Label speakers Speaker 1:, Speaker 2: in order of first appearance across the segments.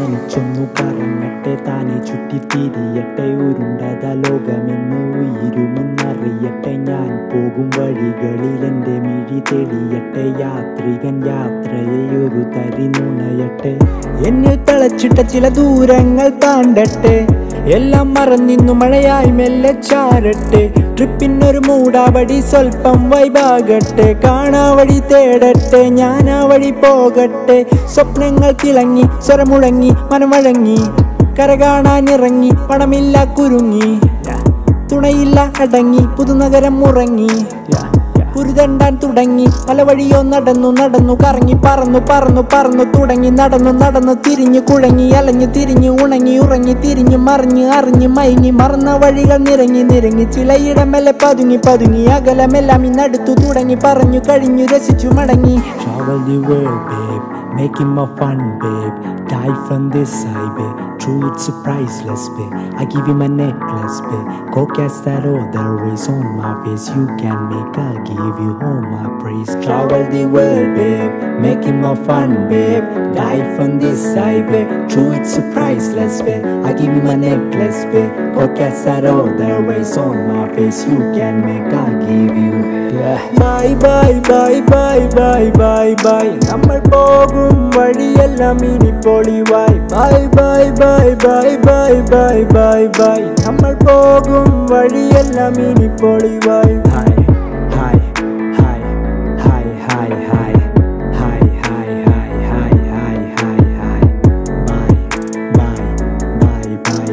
Speaker 1: തനിച്ചൊന്നു കറങ്ങട്ടെ താനെ ചുറ്റിത്തിരിയട്ടെ ഉരുണ്ടത ലോകമെന്ന് ഉയിരുമെന്നറിയട്ടെ ഞാൻ പോകും വഴികളിൽ എൻ്റെ മിഴി തെളിയട്ടെ യാത്രികൻ യാത്രയെ ഒരു തരി നുണയട്ടെ എന്നിൽ തളച്ചിട്ട ചില ദൂരങ്ങൾ താണ്ടട്ടെ എല്ലാം മറന്നിന്നു മഴയായി മെല്ലെ ചാരട്ടെ ട്രിപ്പിനൊരു മൂടാവടി സ്വൽപ്പം വൈബാകട്ടെ കാണാവഴി തേടട്ടെ ഞാൻ ആ വഴി പോകട്ടെ സ്വപ്നങ്ങൾ തിളങ്ങി സ്വരമുഴങ്ങി മനമഴങ്ങി കര കാണാനിറങ്ങി പണമില്ല കുരുങ്ങി തുണയില്ല അടങ്ങി പുതുനഗരം ഉറങ്ങി കുരുതണ്ടാൻ തുടങ്ങി പല വഴിയോ നടന്നു നടന്നു കറങ്ങി പറന്നു പറന്നു പറന്നു തുടങ്ങി നടന്നു നടന്നു തിരിഞ്ഞു കുഴങ്ങി അലഞ്ഞു തിരിഞ്ഞു ഉണങ്ങി ഉറങ്ങി തിരിഞ്ഞു മറിഞ്ഞ് അറിഞ്ഞ് മയങ്ങി മറന്ന വഴികൾ നിറങ്ങി നിറങ്ങി ചിലയിടമെല്ലെ പതുങ്ങി പതുങ്ങി അകലമെല്ലാം ഇന്നടുത്തു തുടങ്ങി പറഞ്ഞു കഴിഞ്ഞു രസിച്ചു മടങ്ങി Travel the world, babe. Making more fun, babe. Die from this side, babe. True, it's a priceless, babe. I give you my necklace, babe. Go cast that other race on my face. You can make, I give you all my praise. Travel the world, babe. Making more fun, babe. Die from this side, babe. True, it's a priceless, babe. I give you my necklace, babe. Go cast that other race on my face. You can make, I give you. Bye bye bye bye bye bye bye നമ്മൾ പോകും വഴിയെല്ലാം ഇനി പൊളിവായി bye bye bye bye bye bye bye bye നമ്മൾ പോകും വഴിയെല്ലാം ഇനി പൊളിവായി hi hi hi hi hi hi hi hi hi hi hi hi hi bye bye bye bye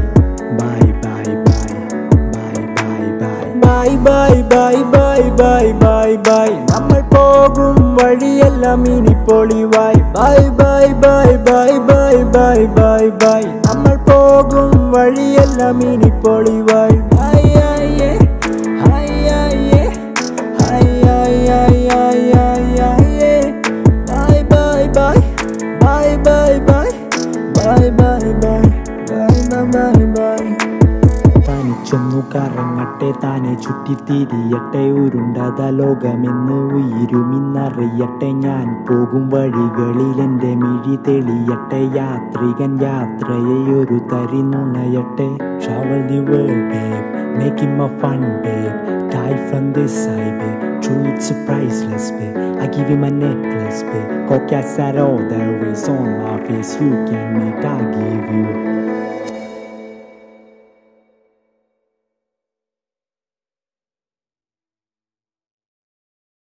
Speaker 1: bye bye bye bye bye bye bye bye bye bye bye നമ്മൾ പോകും വഴിയെല്ലാം ഇനി പൊളിവായി bye bye bye bye bye bye bye bye നമ്മൾ പോകും വഴിയെല്ലാം ഇനി പൊളിവായി ബൈ ആയേ ഹൈ ആയേ ഹൈ ആയ് ആയ് ആയ് ആയ് ആയേ bye bye bye bye bye bye bye bye bye bye bye bye തനിച്ചൊന്നു കറങ്ങട്ടെ താനെ ചുറ്റിത്തിരിയട്ടെ ഉരുണ്ടത ലോകമെന്ന് ഉയിരുമിന്നറിയട്ടെ ഞാൻ പോകും വഴികളിൽ എൻ്റെ മിഴി തെളിയട്ടെ യാത്രികൻ യാത്രയെ ഒരു തരി നുണയട്ടെ Travel the world, babe. Making more fun, babe. Die from this side, babe. True, it's a priceless, babe. I give you my necklace, babe. Go cast that all there is on my face. You can make, I give you.